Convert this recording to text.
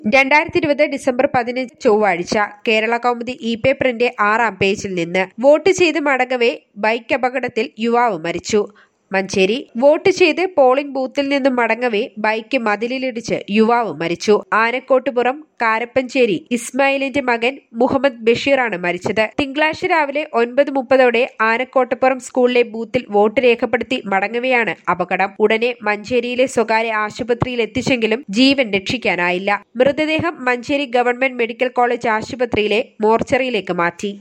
രണ്ടായിരത്തി ഇരുപത് ഡിസംബർ പതിനഞ്ച് ചൊവ്വാഴ്ച കേരള കൗമുദി ഇ പേപ്പറിന്റെ ആറാം പേജിൽ നിന്ന് വോട്ട് ചെയ്ത് മടങ്ങവേ ബൈക്ക് അപകടത്തിൽ യുവാവ് മരിച്ചു മഞ്ചേരി വോട്ട് ചെയ്ത് പോളിംഗ് ബൂത്തിൽ നിന്നും മടങ്ങവേ ബൈക്ക് മതിലിലിടിച്ച് യുവാവ് മരിച്ചു ആനക്കോട്ടുപുറം കാരപ്പഞ്ചേരി ഇസ്മായിലിന്റെ മകൻ മുഹമ്മദ് ബഷീറാണ് മരിച്ചത് തിങ്കളാഴ്ച രാവിലെ ഒൻപത് മുപ്പതോടെ ആനക്കോട്ടുപുറം സ്കൂളിലെ ബൂത്തിൽ വോട്ട് രേഖപ്പെടുത്തി മടങ്ങവെയാണ് അപകടം ഉടനെ മഞ്ചേരിയിലെ സ്വകാര്യ ആശുപത്രിയിൽ എത്തിച്ചെങ്കിലും ജീവൻ രക്ഷിക്കാനായില്ല മൃതദേഹം മഞ്ചേരി ഗവൺമെന്റ് മെഡിക്കൽ കോളേജ് ആശുപത്രിയിലെ മോർച്ചറിയിലേക്ക് മാറ്റി